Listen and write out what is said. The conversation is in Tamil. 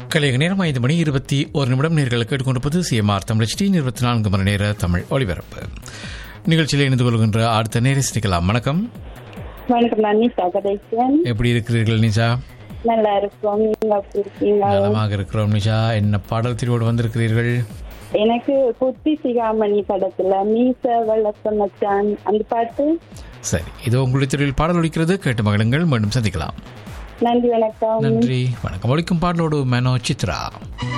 கலைய நேரம் ஐந்து மணி இருபத்தி ஒரு நிமிடம் நேர்கள் கேட்டுக்கொண்டிருப்பது சிஎம்ஆர் தமிழ் டி இருபத்தி நான்கு மணி நேர தமிழ் ஒளிபரப்பு நிகழ்ச்சியில் இணைந்து கொள்கின்ற அடுத்த நேரை சிக்கலாம் வணக்கம் வணக்கம் நான் நிஷா கதைக்கிறேன் எப்படி இருக்கிறீர்கள் நிஷா நல்லா இருக்கோம் நீங்க எப்படி இருக்கீங்க நலமாக இருக்கிறோம் நிஷா என்ன பாடல் திருவோடு வந்திருக்கிறீர்கள் எனக்கு புத்தி சிகாமணி படத்துல மீச வளர்த்த மச்சான் அந்த பாட்டு சரி இதோ உங்களுடைய திருவில் பாடல் ஒலிக்கிறது கேட்டு மகளுங்கள் மீண்டும் சந்திக்கலாம் நன்றி வணக்கம் நன்றி வணக்கம் ஒலிக்கும் பாடலோடு மெனோ சித்ரா